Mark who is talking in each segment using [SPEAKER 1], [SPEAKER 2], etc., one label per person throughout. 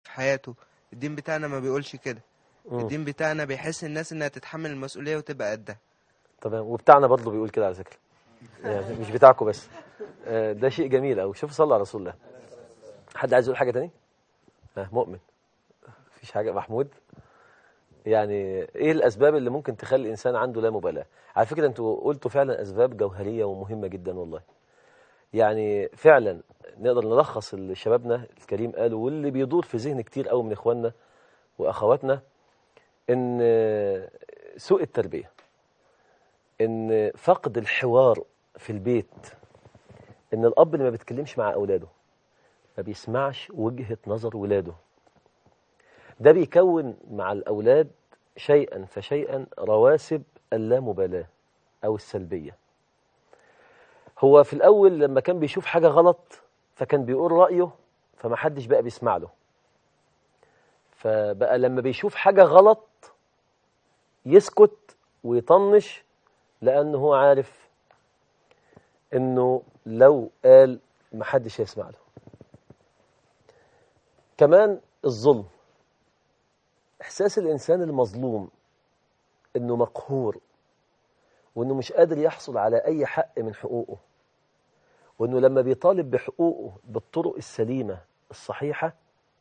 [SPEAKER 1] في حياته الدين بتاعنا ما بيقولش كده
[SPEAKER 2] مم.
[SPEAKER 1] الدين بتاعنا بيحس الناس انها تتحمل المسؤولية وتبقى قدها
[SPEAKER 2] تمام وبتاعنا برضه بيقول كده على فكرة يعني مش بتاعكم بس آه، ده شيء جميل أوي شوف صلى على رسول الله حد عايز يقول حاجة تاني؟ ها مؤمن مفيش حاجة محمود يعني ايه الاسباب اللي ممكن تخلي الانسان عنده لا مبالاه على فكره انتوا قلتوا فعلا اسباب جوهريه ومهمه جدا والله يعني فعلا نقدر نلخص اللي شبابنا الكريم قالوا واللي بيدور في ذهن كتير قوي من اخواننا واخواتنا ان سوء التربيه ان فقد الحوار في البيت ان الاب اللي ما بيتكلمش مع اولاده ما بيسمعش وجهه نظر ولاده ده بيكون مع الأولاد شيئا فشيئا رواسب اللامبالاة أو السلبية هو في الأول لما كان بيشوف حاجة غلط فكان بيقول رأيه فما حدش بقى بيسمع له فبقى لما بيشوف حاجة غلط يسكت ويطنش لأنه هو عارف إنه لو قال ما حدش هيسمع له كمان الظلم إحساس الإنسان المظلوم إنه مقهور وإنه مش قادر يحصل على أي حق من حقوقه وإنه لما بيطالب بحقوقه بالطرق السليمة الصحيحة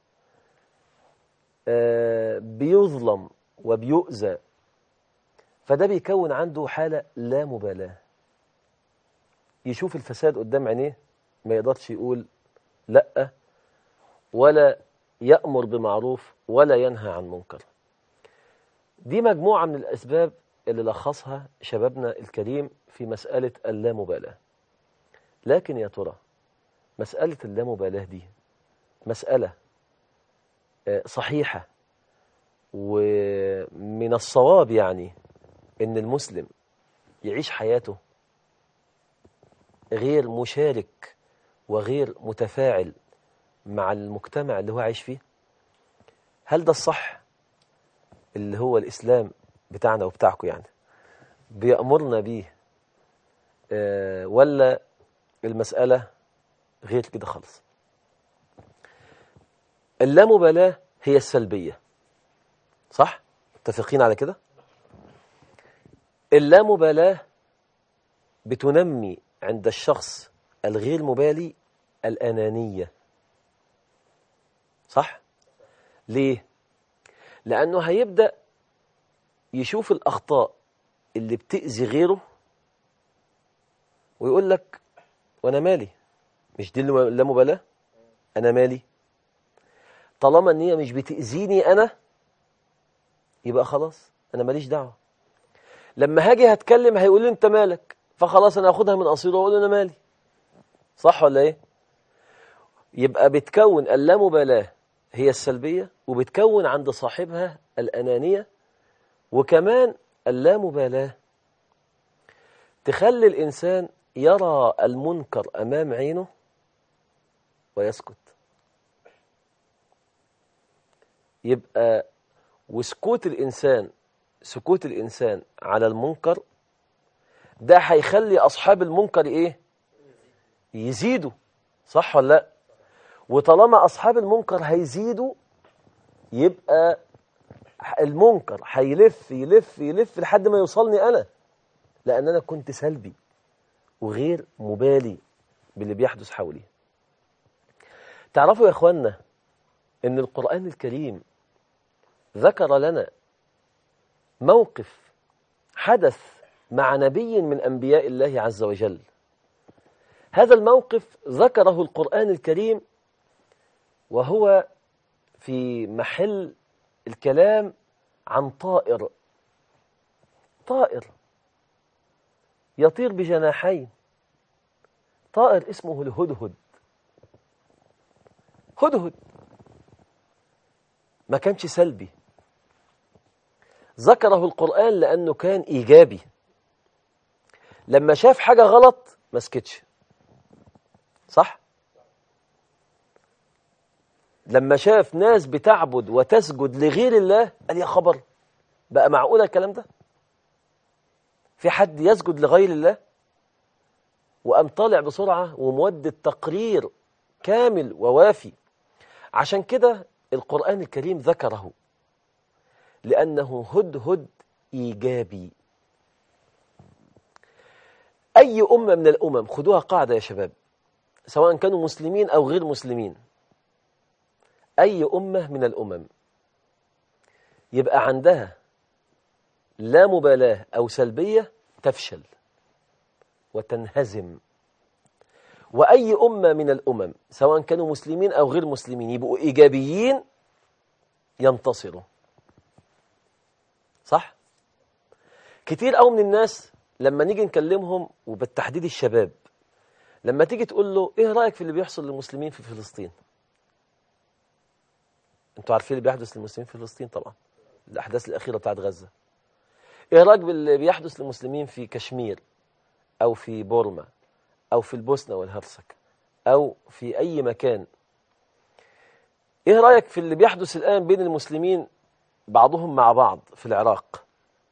[SPEAKER 2] آه بيظلم وبيؤذى فده بيكون عنده حالة لا مبالاة يشوف الفساد قدام عينيه ما يقدرش يقول لأ ولا يأمر بمعروف ولا ينهى عن منكر دي مجموعة من الأسباب اللي لخصها شبابنا الكريم في مسألة اللامبالاة لكن يا ترى مسألة اللامبالاة دي مسألة صحيحة ومن الصواب يعني ان المسلم يعيش حياته غير مشارك وغير متفاعل مع المجتمع اللي هو عايش فيه هل ده الصح اللي هو الإسلام بتاعنا وبتاعكم يعني بيأمرنا بيه آه ولا المسألة غير كده خالص اللامبالاة هي السلبية صح؟ متفقين على كده؟ اللامبالاة بتنمي عند الشخص الغير مبالي الأنانية صح؟ ليه؟ لأنه هيبدأ يشوف الأخطاء اللي بتأذي غيره ويقول لك وأنا مالي مش دي لا مبالاة أنا مالي طالما ان هي مش بتأذيني أنا يبقى خلاص أنا ماليش دعوة لما هاجي هتكلم هيقول لي أنت مالك فخلاص أنا أخدها من قصيره وأقول أنا مالي صح ولا إيه؟ يبقى بتكون اللامبالاة هي السلبية وبتكون عند صاحبها الأنانية وكمان اللامبالاة تخلي الإنسان يرى المنكر أمام عينه ويسكت يبقى وسكوت الإنسان سكوت الإنسان على المنكر ده هيخلي أصحاب المنكر إيه يزيدوا صح ولا لا وطالما أصحاب المنكر هيزيدوا يبقى المنكر هيلف يلف يلف لحد ما يوصلني أنا لأن أنا كنت سلبي وغير مبالي باللي بيحدث حولي تعرفوا يا أخوانا أن القرآن الكريم ذكر لنا موقف حدث مع نبي من أنبياء الله عز وجل هذا الموقف ذكره القرآن الكريم وهو في محل الكلام عن طائر طائر يطير بجناحين طائر اسمه الهدهد هدهد ما كانش سلبي ذكره القرآن لأنه كان إيجابي لما شاف حاجة غلط ما سكتش صح؟ لما شاف ناس بتعبد وتسجد لغير الله قال يا خبر بقى معقولة الكلام ده في حد يسجد لغير الله وقام طالع بسرعة ومودة تقرير كامل ووافي عشان كده القرآن الكريم ذكره لأنه هدهد إيجابي أي أمة من الأمم خدوها قاعدة يا شباب سواء كانوا مسلمين أو غير مسلمين أي أمة من الأمم يبقى عندها لا مبالاة أو سلبية تفشل وتنهزم وأي أمة من الأمم سواء كانوا مسلمين أو غير مسلمين يبقوا إيجابيين ينتصروا صح؟ كتير قوي من الناس لما نيجي نكلمهم وبالتحديد الشباب لما تيجي تقول له ايه رأيك في اللي بيحصل للمسلمين في فلسطين انتوا عارفين اللي بيحدث للمسلمين في فلسطين طبعا الأحداث الأخيرة بتاعت غزة ايه رأيك باللي بيحدث للمسلمين في كشمير أو في بورما أو في البوسنة والهرسك أو في أي مكان ايه رأيك في اللي بيحدث الآن بين المسلمين بعضهم مع بعض في العراق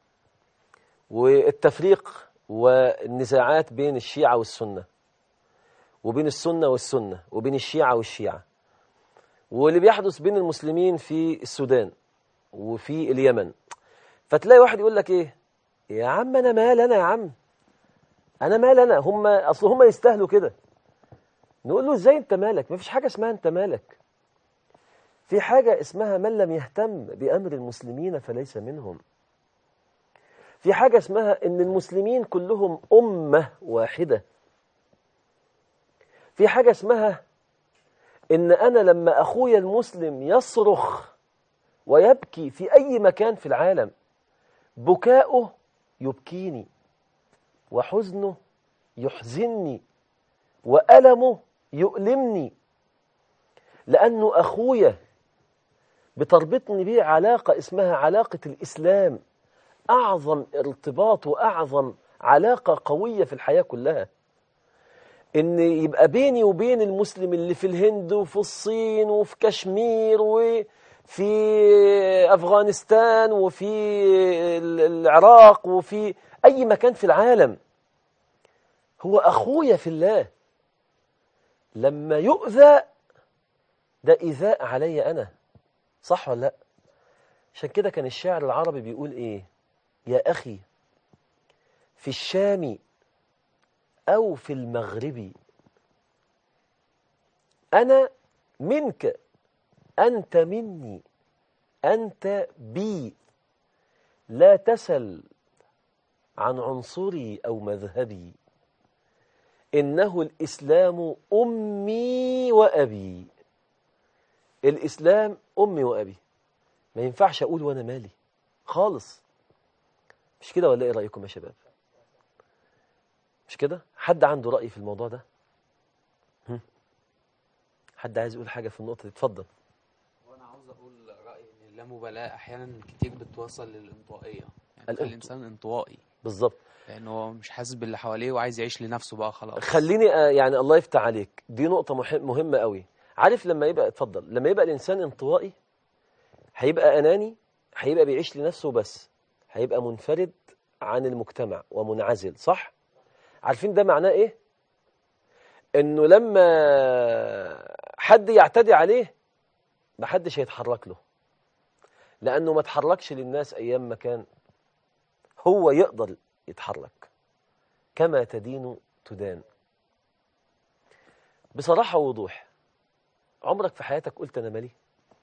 [SPEAKER 2] والتفريق والنزاعات بين الشيعة والسنة وبين السنة والسنة وبين الشيعة والشيعة واللي بيحدث بين المسلمين في السودان وفي اليمن فتلاقي واحد يقول لك ايه يا عم انا مال انا يا عم انا مال انا هم اصل هم يستاهلوا كده نقول له ازاي انت مالك مفيش حاجة اسمها انت مالك في حاجة اسمها من لم يهتم بأمر المسلمين فليس منهم في حاجة اسمها ان المسلمين كلهم أمة واحدة في حاجة اسمها ان انا لما اخويا المسلم يصرخ ويبكي في اي مكان في العالم بكاؤه يبكيني وحزنه يحزنني وألمه يؤلمني لأنه أخويا بتربطني به علاقة اسمها علاقة الإسلام أعظم ارتباط وأعظم علاقة قوية في الحياة كلها إن يبقى بيني وبين المسلم اللي في الهند وفي الصين وفي كشمير وفي أفغانستان وفي العراق وفي أي مكان في العالم هو أخويا في الله لما يؤذى ده إيذاء علي أنا صح ولا لا عشان كده كان الشاعر العربي بيقول إيه يا أخي في الشام أو في المغرب أنا منك أنت مني أنت بي لا تسل عن عنصري أو مذهبي إنه الإسلام أمي وأبي الإسلام أمي وأبي ما ينفعش أقول وأنا مالي خالص مش كده ولا إيه رأيكم يا شباب مش كده حد عنده رأي في الموضوع ده هم؟ حد عايز يقول حاجة في النقطة دي اتفضل
[SPEAKER 3] وانا عاوز اقول رايي ان اللامبالاه احيانا كتير بتوصل للانطوائيه يعني
[SPEAKER 2] الانط-
[SPEAKER 3] تخلي الانسان انطوائي
[SPEAKER 2] بالظبط
[SPEAKER 3] لان هو مش حاسس باللي حواليه وعايز يعيش لنفسه بقى خلاص
[SPEAKER 2] خليني آه، يعني الله يفتح عليك دي نقطة مهم مهمة قوي عارف لما يبقى اتفضل لما يبقى الإنسان انطوائي هيبقى أناني هيبقى بيعيش لنفسه بس هيبقى منفرد عن المجتمع ومنعزل صح؟ عارفين ده معناه إيه؟ إنه لما حد يعتدي عليه محدش هيتحرك له لأنه ما اتحركش للناس أيام ما كان هو يقدر يتحرك كما تدين تدان بصراحة ووضوح عمرك في حياتك قلت أنا مالي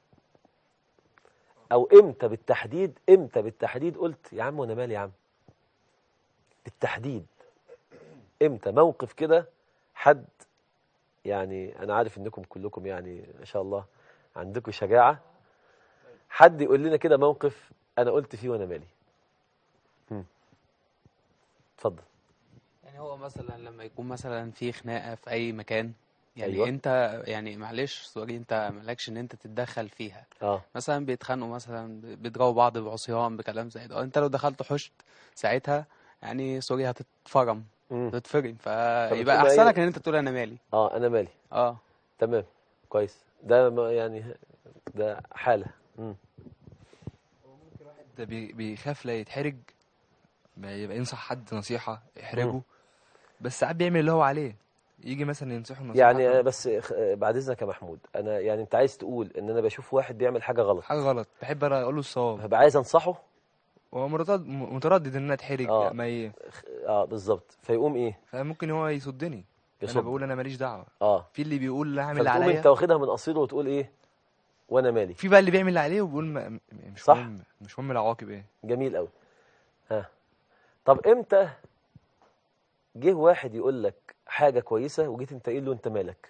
[SPEAKER 2] أو إمتى بالتحديد إمتى بالتحديد قلت يا عم وأنا مالي يا عم بالتحديد إمتى موقف كده حد يعني أنا عارف إنكم كلكم يعني ما شاء الله عندكم شجاعة حد يقول لنا كده موقف أنا قلت فيه وأنا مالي هم. اتفضل
[SPEAKER 3] يعني هو مثلا لما يكون مثلا في خناقه في اي مكان يعني
[SPEAKER 2] أيوة.
[SPEAKER 3] أيوة. انت يعني معلش سوري انت مالكش ان انت تتدخل فيها
[SPEAKER 2] اه
[SPEAKER 3] مثلا بيتخانقوا مثلا بيضربوا بعض بعصيان بكلام زي ده انت لو دخلت حشت ساعتها يعني سوري هتتفرم
[SPEAKER 2] مم.
[SPEAKER 3] هتتفرم
[SPEAKER 2] فبتبقى
[SPEAKER 3] فيبقى
[SPEAKER 2] إيه؟
[SPEAKER 3] احسن لك ان انت تقول انا مالي
[SPEAKER 2] اه انا مالي
[SPEAKER 3] اه
[SPEAKER 2] تمام كويس ده ما يعني ده حالة مم.
[SPEAKER 4] ده بي- بيخاف لا يتحرج ما يبقى ينصح حد نصيحة يحرجه بس ساعات بيعمل اللي هو عليه يجي مثلا ينصحه نصيحه
[SPEAKER 2] يعني أنا بس خ- بعد اذنك يا محمود انا يعني انت عايز تقول ان انا بشوف واحد بيعمل حاجه غلط
[SPEAKER 4] حاجه غلط بحب أنا اقول له الصواب
[SPEAKER 2] هبقى عايز انصحه
[SPEAKER 4] وهو متردد متردد ان انا اتحرج
[SPEAKER 2] آه.
[SPEAKER 4] ما ي...
[SPEAKER 2] اه بالظبط فيقوم ايه
[SPEAKER 4] فممكن هو يصدني انا
[SPEAKER 2] يصد.
[SPEAKER 4] بقول انا ماليش دعوه
[SPEAKER 2] اه
[SPEAKER 4] في اللي بيقول لا اعمل اللي
[SPEAKER 2] فتقوم
[SPEAKER 4] عليا
[SPEAKER 2] انت واخدها من قصيره وتقول ايه وانا مالي
[SPEAKER 4] في بقى اللي بيعمل اللي عليه وبيقول ما... م- مش
[SPEAKER 2] صح.
[SPEAKER 4] مهم مش مهم العواقب ايه
[SPEAKER 2] جميل قوي ها طب امتى جه واحد يقول لك حاجه كويسه وجيت انت قايل له انت مالك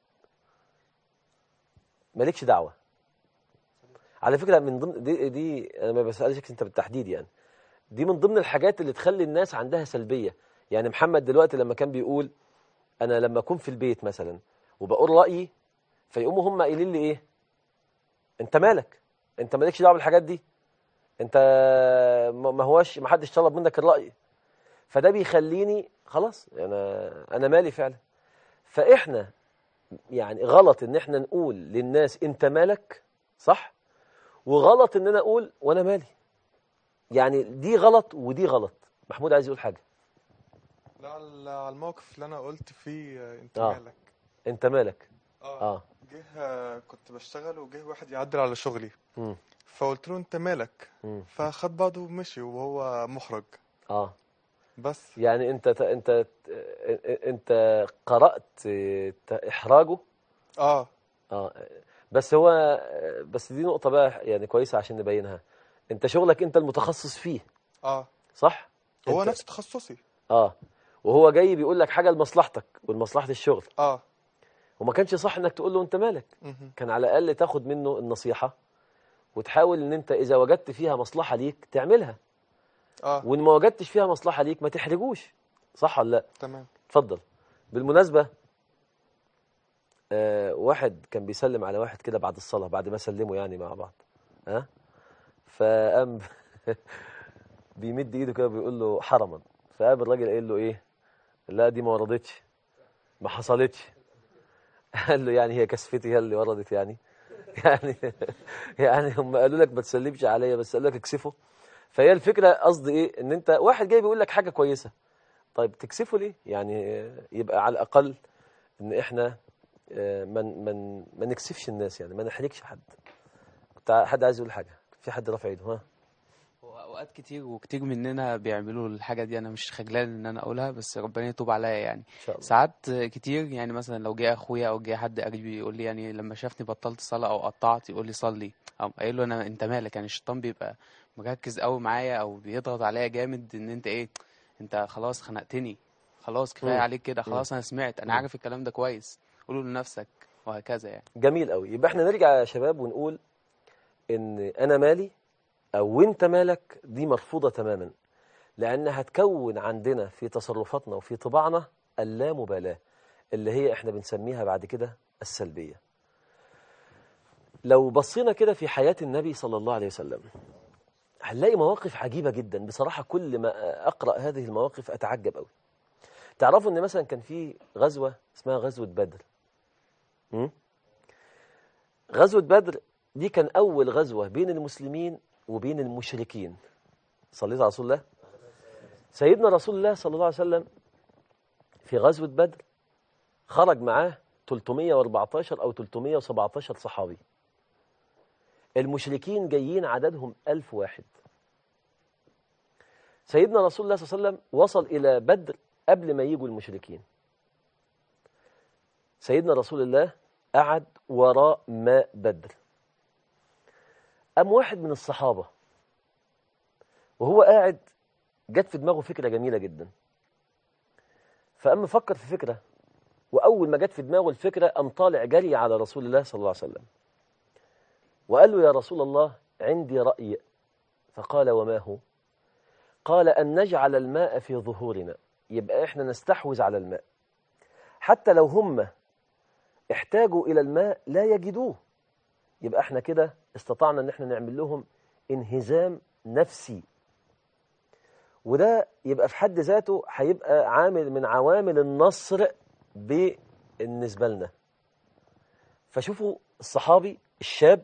[SPEAKER 2] مالكش دعوه على فكره من ضمن دي, دي انا ما بسالش انت بالتحديد يعني دي من ضمن الحاجات اللي تخلي الناس عندها سلبيه يعني محمد دلوقتي لما كان بيقول انا لما اكون في البيت مثلا وبقول رايي فيقوموا هم قايلين لي ايه انت مالك انت مالكش دعوه بالحاجات دي انت ما ما هواش ما حدش طلب منك الراي فده بيخليني خلاص انا انا مالي فعلا فاحنا يعني غلط ان احنا نقول للناس انت مالك صح وغلط ان انا اقول وانا مالي يعني دي غلط ودي غلط محمود عايز يقول حاجه
[SPEAKER 5] لا على على الموقف اللي انا قلت فيه آه، انت
[SPEAKER 2] آه.
[SPEAKER 5] مالك
[SPEAKER 2] انت مالك
[SPEAKER 5] اه
[SPEAKER 2] اه
[SPEAKER 5] جه آه، كنت بشتغل وجه واحد يعدل على شغلي
[SPEAKER 2] مم.
[SPEAKER 5] فقلت له انت مالك
[SPEAKER 2] مم.
[SPEAKER 5] فخد بعضه ومشي وهو مخرج
[SPEAKER 2] اه
[SPEAKER 5] بس
[SPEAKER 2] يعني انت انت انت قرات احراجه
[SPEAKER 5] اه
[SPEAKER 2] اه بس هو بس دي نقطة بقى يعني كويسة عشان نبينها انت شغلك انت المتخصص فيه
[SPEAKER 5] اه
[SPEAKER 2] صح؟
[SPEAKER 5] هو
[SPEAKER 2] انت-
[SPEAKER 5] نفس تخصصي
[SPEAKER 2] اه وهو جاي بيقول لك حاجة لمصلحتك ولمصلحة الشغل
[SPEAKER 5] اه
[SPEAKER 2] وما كانش صح انك تقول له انت مالك
[SPEAKER 5] مهم.
[SPEAKER 2] كان على الاقل تاخد منه النصيحة وتحاول ان انت اذا وجدت فيها مصلحة ليك تعملها
[SPEAKER 5] اه
[SPEAKER 2] وان ما وجدتش فيها مصلحة ليك ما تحرجوش صح ولا لا؟
[SPEAKER 5] تمام
[SPEAKER 2] اتفضل بالمناسبة آه واحد كان بيسلم على واحد كده بعد الصلاة بعد ما سلموا يعني مع بعض ها فقام بيمد ايده كده بيقول له حرما فقام الراجل قايل له ايه لا دي ما وردتش ما حصلتش قال له يعني هي كسفتي هي اللي وردت يعني يعني يعني هم قالوا لك ما تسلمش عليا بس قالوا لك اكسفه فهي الفكره قصدي ايه ان انت واحد جاي بيقول لك حاجه كويسه طيب تكسفه ليه يعني آه، يبقى على الاقل ان احنا آه، ما من ما نكسفش الناس يعني ما نحرجش حد كنت ع- حد عايز يقول حاجه في حد رافع ايده ها
[SPEAKER 3] هو اوقات كتير وكتير مننا بيعملوا الحاجه دي انا مش خجلان ان انا اقولها بس ربنا يتوب عليا يعني
[SPEAKER 2] ان شاء الله
[SPEAKER 3] ساعات كتير يعني مثلا لو جه اخويا او جه حد قريبي يقول لي يعني لما شافني بطلت صلاه او قطعت يقول لي صلي او قايل له انا انت مالك يعني الشيطان بيبقى مركز قوي معايا او بيضغط عليا جامد ان انت ايه انت خلاص خنقتني خلاص كفايه
[SPEAKER 2] مم.
[SPEAKER 3] عليك كده خلاص انا سمعت انا
[SPEAKER 2] مم.
[SPEAKER 3] عارف الكلام ده كويس قوله لنفسك وهكذا يعني
[SPEAKER 2] جميل قوي يبقى احنا نرجع يا شباب ونقول ان انا مالي او انت مالك دي مرفوضه تماما لان هتكون عندنا في تصرفاتنا وفي طباعنا اللامبالاه اللي هي احنا بنسميها بعد كده السلبيه لو بصينا كده في حياه النبي صلى الله عليه وسلم هنلاقي مواقف عجيبه جدا بصراحه كل ما اقرا هذه المواقف اتعجب قوي تعرفوا ان مثلا كان في غزوه اسمها غزوه بدر م? غزوة بدر دي كان أول غزوة بين المسلمين وبين المشركين صليت على رسول الله سيدنا رسول الله صلى الله عليه وسلم في غزوة بدر خرج معاه 314 أو 317 صحابي المشركين جايين عددهم ألف واحد سيدنا رسول الله صلى الله عليه وسلم وصل إلى بدر قبل ما يجوا المشركين سيدنا رسول الله قعد وراء ماء بدر قام واحد من الصحابة وهو قاعد جت في دماغه فكرة جميلة جدا فقام فكر في فكرة وأول ما جت في دماغه الفكرة قام طالع جري على رسول الله صلى الله عليه وسلم وقال له يا رسول الله عندي رأي فقال وما هو قال أن نجعل الماء في ظهورنا يبقى إحنا نستحوذ على الماء حتى لو هم احتاجوا إلى الماء لا يجدوه يبقى احنا كده استطعنا ان احنا نعمل لهم انهزام نفسي وده يبقى في حد ذاته هيبقى عامل من عوامل النصر بالنسبة لنا فشوفوا الصحابي الشاب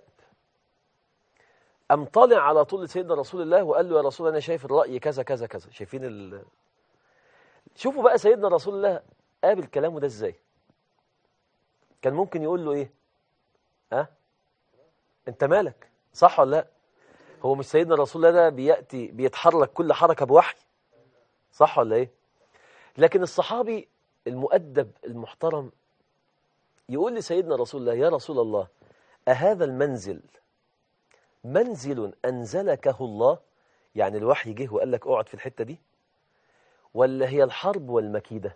[SPEAKER 2] قام طالع على طول لسيدنا رسول الله وقال له يا رسول الله انا شايف الرأي كذا كذا كذا شايفين ال... شوفوا بقى سيدنا رسول الله قابل كلامه ده ازاي كان ممكن يقول له ايه ها انت مالك صح ولا لا هو مش سيدنا رسول الله ده بياتي بيتحرك كل حركه بوحي صح ولا ايه لكن الصحابي المؤدب المحترم يقول لسيدنا رسول الله يا رسول الله أهذا المنزل منزل أنزلكه الله يعني الوحي جه وقال لك اقعد في الحتة دي ولا هي الحرب والمكيدة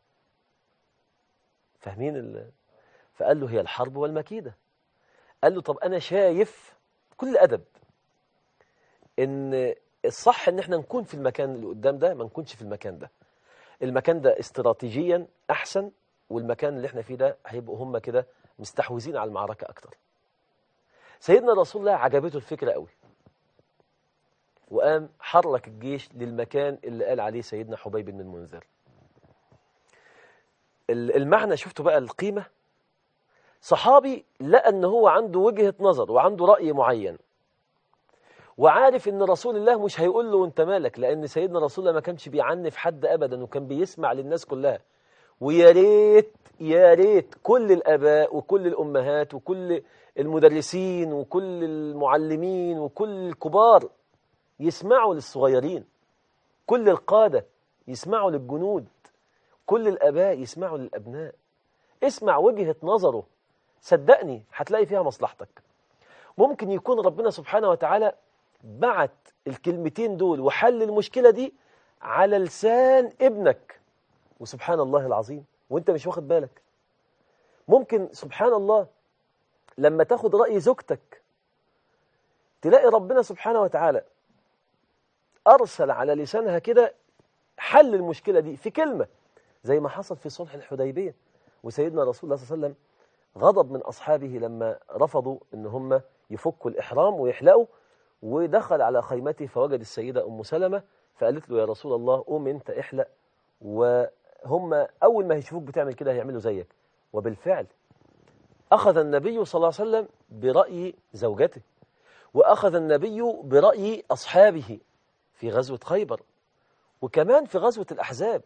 [SPEAKER 2] فاهمين ال... فقال له هي الحرب والمكيدة قال له طب أنا شايف كل أدب إن الصح إن احنا نكون في المكان اللي قدام ده ما نكونش في المكان ده المكان ده استراتيجيا أحسن والمكان اللي احنا فيه ده هيبقوا هم كده مستحوذين على المعركة أكتر سيدنا رسول الله عجبته الفكرة قوي وقام حرك الجيش للمكان اللي قال عليه سيدنا حبيب بن المنذر ال- المعنى شفتوا بقى القيمة صحابي لقى ان هو عنده وجهة نظر وعنده رأي معين وعارف ان رسول الله مش هيقول له انت مالك لان سيدنا رسول الله ما كانش بيعنف حد ابدا وكان بيسمع للناس كلها ويا ريت يا ريت كل الاباء وكل الامهات وكل المدرسين وكل المعلمين وكل الكبار يسمعوا للصغيرين كل القادة يسمعوا للجنود كل الآباء يسمعوا للأبناء اسمع وجهة نظره صدقني هتلاقي فيها مصلحتك ممكن يكون ربنا سبحانه وتعالى بعت الكلمتين دول وحل المشكلة دي على لسان ابنك وسبحان الله العظيم وانت مش واخد بالك ممكن سبحان الله لما تاخد رأي زوجتك تلاقي ربنا سبحانه وتعالى أرسل على لسانها كده حل المشكلة دي في كلمة زي ما حصل في صلح الحديبية وسيدنا رسول الله صلى الله عليه وسلم غضب من أصحابه لما رفضوا إن هم يفكوا الإحرام ويحلقوا ودخل على خيمته فوجد السيدة أم سلمة فقالت له يا رسول الله قوم أنت احلق وهم أول ما يشوفوك بتعمل كده هيعملوا زيك وبالفعل أخذ النبي صلى الله عليه وسلم برأي زوجته وأخذ النبي برأي أصحابه في غزوة خيبر وكمان في غزوة الأحزاب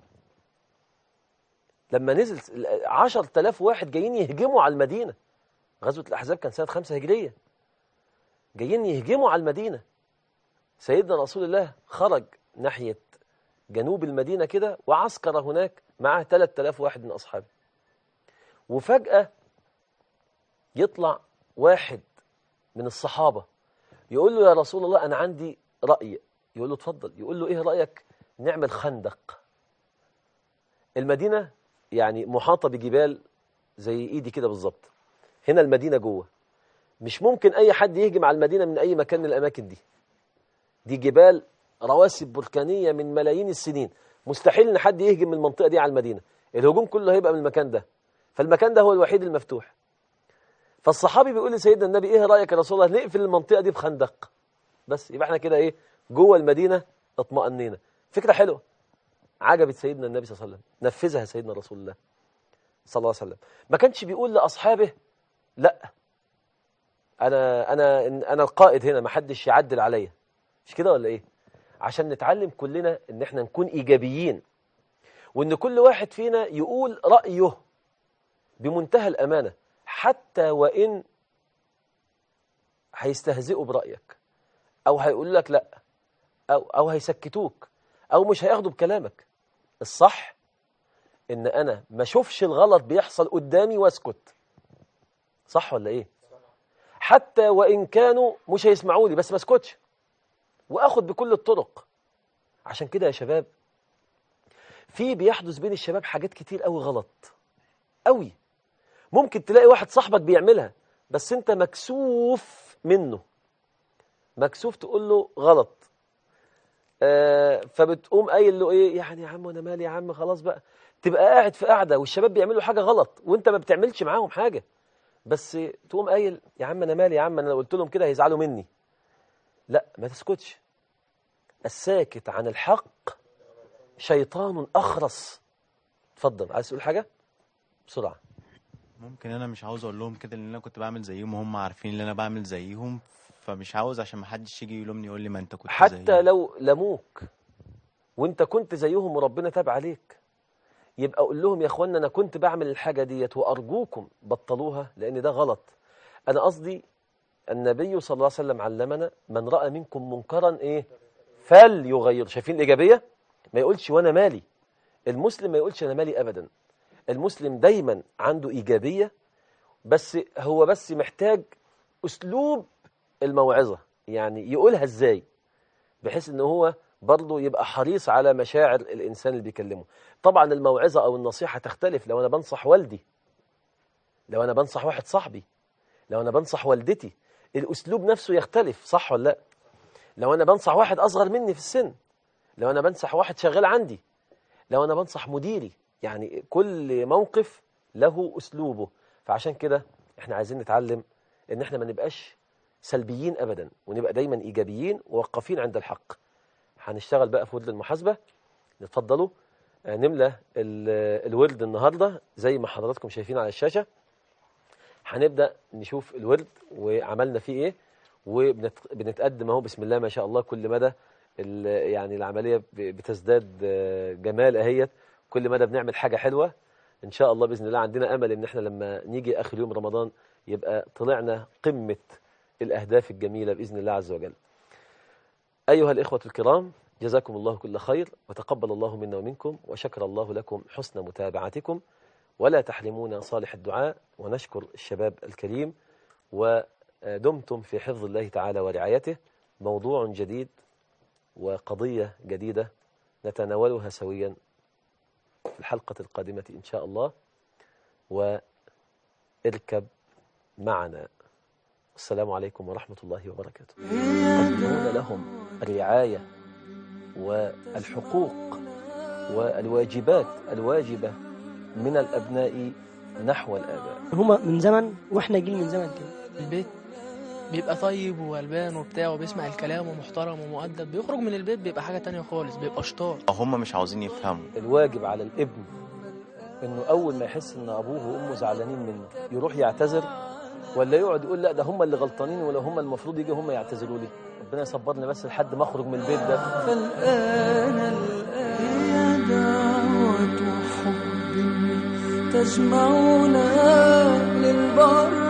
[SPEAKER 2] لما نزل عشر تلاف واحد جايين يهجموا على المدينة غزوة الأحزاب كان سنة خمسة هجرية جايين يهجموا على المدينة سيدنا رسول الله خرج ناحية جنوب المدينة كده وعسكر هناك معاه 3000 واحد من أصحابه وفجأة يطلع واحد من الصحابة يقول له يا رسول الله أنا عندي رأي يقول له اتفضل يقول له إيه رأيك نعمل خندق المدينة يعني محاطة بجبال زي إيدي كده بالظبط هنا المدينة جوه مش ممكن أي حد يهجم على المدينة من أي مكان من الأماكن دي دي جبال رواسب بركانية من ملايين السنين مستحيل ان حد يهجم من المنطقة دي على المدينة الهجوم كله هيبقى من المكان ده فالمكان ده هو الوحيد المفتوح فالصحابي بيقول لسيدنا النبي ايه رأيك يا رسول الله نقفل المنطقة دي بخندق بس يبقى احنا كده ايه جوه المدينة اطمأنينا فكرة حلوة عجبت سيدنا النبي صلى الله عليه وسلم نفذها سيدنا رسول الله صلى الله عليه وسلم ما كانش بيقول لأصحابه لا انا انا انا القائد هنا ما حدش يعدل عليا مش كده ولا ايه عشان نتعلم كلنا ان احنا نكون ايجابيين وان كل واحد فينا يقول رأيه بمنتهى الامانة حتى وان هيستهزئوا برأيك او هيقول لك لا او او هيسكتوك او مش هياخدوا بكلامك الصح ان انا ما اشوفش الغلط بيحصل قدامي واسكت صح ولا ايه حتى وان كانوا مش هيسمعوا لي بس ما اسكتش واخد بكل الطرق عشان كده يا شباب في بيحدث بين الشباب حاجات كتير قوي غلط قوي ممكن تلاقي واحد صاحبك بيعملها بس انت مكسوف منه مكسوف تقول له غلط آه فبتقوم قايل له ايه يعني يا عم وانا مالي يا عم خلاص بقى تبقى قاعد في قاعده والشباب بيعملوا حاجه غلط وانت ما بتعملش معاهم حاجه بس تقوم قايل يا عم انا مالي يا عم انا لو قلت لهم كده هيزعلوا مني لا ما تسكتش الساكت عن الحق شيطان أخرس اتفضل عايز تقول حاجة بسرعة
[SPEAKER 6] ممكن انا مش عاوز اقول لهم كده لان انا كنت بعمل زيهم وهم عارفين ان انا بعمل زيهم فمش عاوز عشان ما حدش يجي يلومني يقول لي ما انت كنت
[SPEAKER 2] حتى
[SPEAKER 6] زيهم
[SPEAKER 2] لو لموك وانت كنت زيهم وربنا تاب عليك يبقى اقول لهم يا اخوانا انا كنت بعمل الحاجه ديت وارجوكم بطلوها لان ده غلط انا قصدي النبي صلى الله عليه وسلم علمنا من راى منكم منكرا ايه فليغير شايفين الايجابيه ما يقولش وانا مالي المسلم ما يقولش انا مالي ابدا المسلم دايما عنده ايجابيه بس هو بس محتاج اسلوب الموعظه يعني يقولها ازاي بحيث ان هو برضه يبقى حريص على مشاعر الانسان اللي بيكلمه طبعا الموعظه او النصيحه تختلف لو انا بنصح والدي لو انا بنصح واحد صاحبي لو انا بنصح والدتي الاسلوب نفسه يختلف صح ولا لا لو انا بنصح واحد اصغر مني في السن لو انا بنصح واحد شغال عندي لو انا بنصح مديري يعني كل موقف له اسلوبه فعشان كده احنا عايزين نتعلم ان احنا ما نبقاش سلبيين ابدا ونبقى دايما ايجابيين ووقفين عند الحق هنشتغل بقى في ورد المحاسبه نتفضلوا آه، نملى ال- الورد النهارده زي ما حضراتكم شايفين على الشاشه هنبدا نشوف الورد وعملنا فيه ايه وبنتقدم اهو بسم الله ما شاء الله كل مدى ال- يعني العمليه ب- بتزداد آه، جمال اهيت كل مدى بنعمل حاجه حلوه ان شاء الله باذن الله عندنا امل ان احنا لما نيجي اخر يوم رمضان يبقى طلعنا قمه الاهداف الجميله باذن الله عز وجل. ايها الاخوه الكرام جزاكم الله كل خير وتقبل الله منا ومنكم وشكر الله لكم حسن متابعتكم ولا تحرمونا صالح الدعاء ونشكر الشباب الكريم ودمتم في حفظ الله تعالى ورعايته موضوع جديد وقضيه جديده نتناولها سويا في الحلقه القادمه ان شاء الله واركب معنا السلام عليكم ورحمة الله وبركاته قدمون لهم الرعاية والحقوق والواجبات الواجبة من الأبناء نحو الآباء
[SPEAKER 7] هما من زمن واحنا جيل من زمن كده
[SPEAKER 8] البيت بيبقى طيب وغلبان وبتاع وبيسمع الكلام ومحترم ومؤدب بيخرج من البيت بيبقى حاجة تانية خالص بيبقى شطار
[SPEAKER 6] هم مش عاوزين يفهموا
[SPEAKER 2] الواجب على الابن انه اول ما يحس ان ابوه وامه زعلانين منه يروح يعتذر ولا يقعد يقول لا ده هم اللي غلطانين ولا هم المفروض يجي هم يعتذروا لي ربنا يصبرني بس لحد ما اخرج من البيت ده
[SPEAKER 9] فالآن الآن دعوة حب تجمعنا للبر